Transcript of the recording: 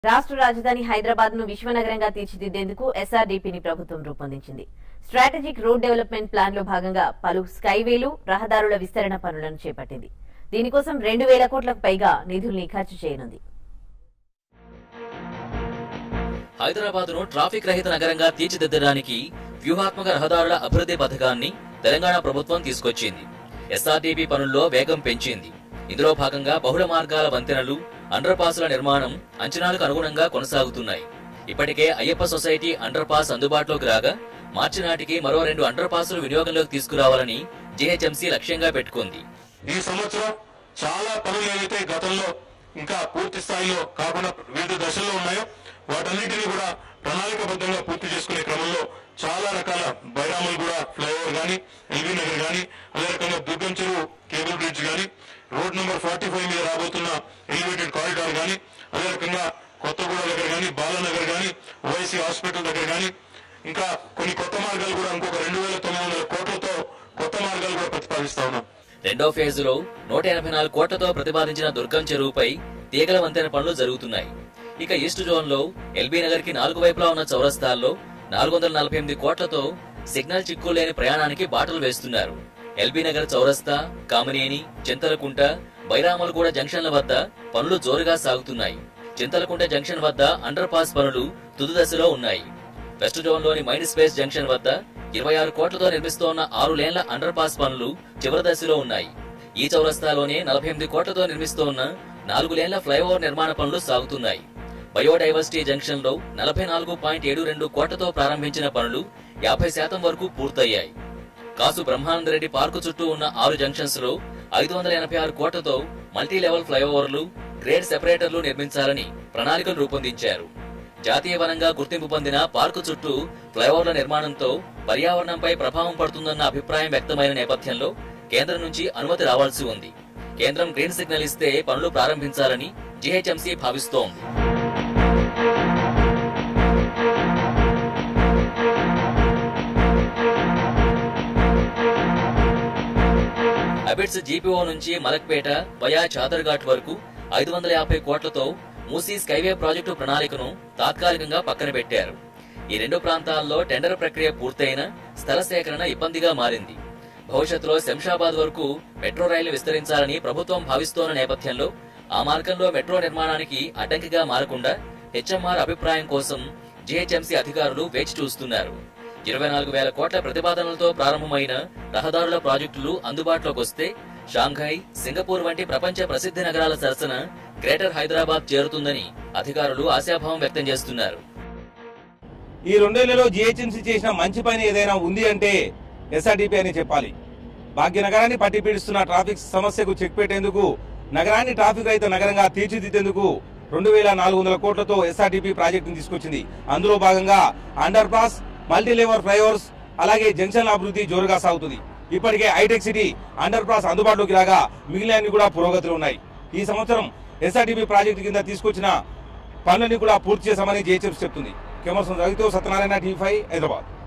రాష్ట్ర రాజధాని హైదరాబాద్ ను విశ్వనగరంగా తీర్చిదిద్దేందుకు ఎస్ఆర్డీపీని ప్రభుత్వం రూపొందించింది స్ట్రాటజిక్ రోడ్ డెవలప్మెంట్ ప్లాన్ లో భాగంగా పలు స్కైవేలు రహదారుల విస్తరణ పనులను చేపట్టింది దీనికోసం రెండు వేల కోట్లకు పైగా నిధుల్ని ఖర్చు చేయనుంది హైదరాబాద్ ను ట్రాఫిక్ రహిత నగరంగా తీర్చిదిద్దడానికి వ్యూహాత్మక రహదారుల అభివృద్ధి పథకాన్ని తెలంగాణ ప్రభుత్వం తీసుకొచ్చింది ఎస్ఆర్టీపీ పనుల్లో వేగం పెంచింది ఇందులో భాగంగా బహుళ మార్గాల వంతెనలు అండర్ పాసుల నిర్మాణం అంచనాలకు అనుగుణంగా కొనసాగుతున్నాయి ఇప్పటికే అయ్యప్ప సొసైటీ అండర్ పాస్ అందుబాటులోకి రాగా మార్చి నాటికి మరో రెండు అండర్ పాసులు వినియోగంలోకి తీసుకురావాలని జీహెచ్ఎంసీ లక్ష్యంగా పెట్టుకుంది ఈ సంవత్సరం చాలా పనులు ఏవైతే గతంలో ఇంకా పూర్తి స్థాయిలో కాకుండా వివిధ దశల్లో ఉన్నాయో వాటన్నిటిని కూడా ప్రణాళికబద్ధంగా పూర్తి చేసుకునే క్రమంలో చాలా రకాల బైరాములు కూడా ఫ్లైఓవర్ గానీ ఎల్బీ నగర్ గానీ అదే రకంగా దుర్గం చెరువు కేబుల్ బ్రిడ్జ్ గానీ రోడ్ నెంబర్ ఫార్టీ ఫైవ్ మీద రాబోతున్న ఎలివేటెడ్ కారిడార్ గానీ అదే రకంగా కొత్తగూడ దగ్గర గానీ బాలనగర్ గానీ ఓఐసీ హాస్పిటల్ దగ్గర గానీ ఇంకా కొన్ని కొత్త మార్గాలు కూడా ఇంకొక రెండు వేల తొమ్మిది వందల కోట్లతో కొత్త మార్గాలు కూడా ప్రతిపాదిస్తా ఉన్నాం రెండో ఫేజులో నూట ఎనభై నాలుగు కోట్లతో ప్రతిపాదించిన దుర్గం చెరువుపై తీగల వంతెన పనులు జరుగుతున్నాయి ఇక ఈస్ట్ జోన్ లో ఎల్బీ నగర్ కి నాలుగు వైపులా ఉన్న చౌరస్తాల్లో నాలుగు వందల నలభై ఎనిమిది కోట్లతో సిగ్నల్ చిక్కు లేని ప్రయాణానికి బాటలు వేస్తున్నారు ఎల్బీ నగర్ చౌరస్తా కామినేని చింతలకుంట బైరామలగూడ జంక్షన్ల వద్ద పనులు జోరుగా సాగుతున్నాయి చింతలకుంట జంక్షన్ వద్ద అండర్ పాస్ పనులు తుది దశలో ఉన్నాయి వెస్ట్ జోన్ లోని మైండ్ స్పేస్ జంక్షన్ వద్ద ఇరవై ఆరు కోట్లతో నిర్మిస్తోన్న ఆరు లేన్ల అండర్ పాస్ పనులు చివరి దశలో ఉన్నాయి ఈ చౌరస్తాలోనే నలభై ఎనిమిది కోట్లతో నిర్మిస్తోన్న నాలుగు లేన్ల ఫ్లైఓవర్ నిర్మాణ పనులు సాగుతున్నాయి బయోడైవర్సిటీ జంక్షన్ లో నలభై నాలుగు పాయింట్ ఏడు రెండు కోట్లతో ప్రారంభించిన పనులు యాభై శాతం వరకు పూర్తయ్యాయి కాసు బ్రహ్మానందరెడ్డి పార్కు చుట్టూ ఉన్న ఆరు జంక్షన్స్ లో ఐదు వందల ఎనభై ఆరు కోట్లతో మల్టీ లెవెల్ ఫ్లైఓవర్లు గ్రేడ్ సెపరేటర్లు నిర్మించాలని ప్రణాళికలు రూపొందించారు జాతీయ వనంగా గుర్తింపు పొందిన పార్కు చుట్టూ ఫ్లైఓవర్ల నిర్మాణంతో పర్యావరణంపై ప్రభావం పడుతుందన్న అభిప్రాయం వ్యక్తమైన నేపథ్యంలో కేంద్రం నుంచి అనుమతి రావాల్సి ఉంది కేంద్రం గ్రీన్ సిగ్నల్ ఇస్తే పనులు ప్రారంభించాలని జీహెచ్ఎంసీ భావిస్తోంది అబిడ్స్ జీపీఓ నుంచి మలక్పేట వయా చాదర్ఘాట్ వరకు ఐదు వందల యాభై కోట్లతో మూసీ స్కైవే ప్రాజెక్టు ప్రణాళికను తాత్కాలికంగా పక్కన పెట్టారు ఈ రెండు ప్రాంతాల్లో టెండర్ ప్రక్రియ పూర్తయిన స్థల సేకరణ ఇబ్బందిగా మారింది భవిష్యత్తులో శంషాబాద్ వరకు మెట్రో రైలు విస్తరించాలని ప్రభుత్వం భావిస్తోన్న నేపథ్యంలో ఆ మార్గంలో మెట్రో నిర్మాణానికి అడ్డంకిగా మారకుండా హెచ్ఎంఆర్ అభిప్రాయం కోసం జీహెచ్ఎంసీ అధికారులు వేచి చూస్తున్నారు ఇరవై నాలుగు వేల కోట్ల ప్రతిపాదనలతో ప్రారంభమైన రహదారుల ప్రాజెక్టులు అందుబాటులోకి వస్తే షాంఘై సింగపూర్ వంటి ప్రపంచ ప్రసిద్ధ నగరాల సరసన గ్రేటర్ హైదరాబాద్ చేరుతుందని అధికారులు ఆశాభావం వ్యక్తం చేస్తున్నారు ఈ రెండేళ్లలో జిహెచ్ఎంసీ చేసిన మంచి పని ఏదైనా ఉంది అంటే ఎస్ఆర్డీపీ అని చెప్పాలి భాగ్యనగరాన్ని పట్టి పీడిస్తున్న ట్రాఫిక్ సమస్యకు చెక్ పెట్టేందుకు నగరాన్ని ట్రాఫిక్ రహిత నగరంగా తీర్చిదిద్దేందుకు రెండు వేల నాలుగు వందల కోట్లతో ఎస్ఆర్డీపీ ప్రాజెక్టును తీసుకొచ్చింది అందులో భాగంగా underpass multi level flyovers అలాగే జంక్షన్ల అభివృద్ధి జోరుగా సాగుతుంది ఇప్పటికే హైటెక్ సిటీ అండర్ పాస్ అందుబాటులోకి రాగా మిగిలినన్ని కూడా పురోగతిలో ఉన్నాయి ఈ సంవత్సరం ఎస్ఆర్డీపీ ప్రాజెక్టు కింద తీసుకొచ్చిన పనులని కూడా పూర్తి చేశామని జేహెచ్ఎఫ్ చెప్తుంది కెమర్సన్ రవితో సత్యనారాయణ టీవీ ఫైవ్ హైదరాబాద్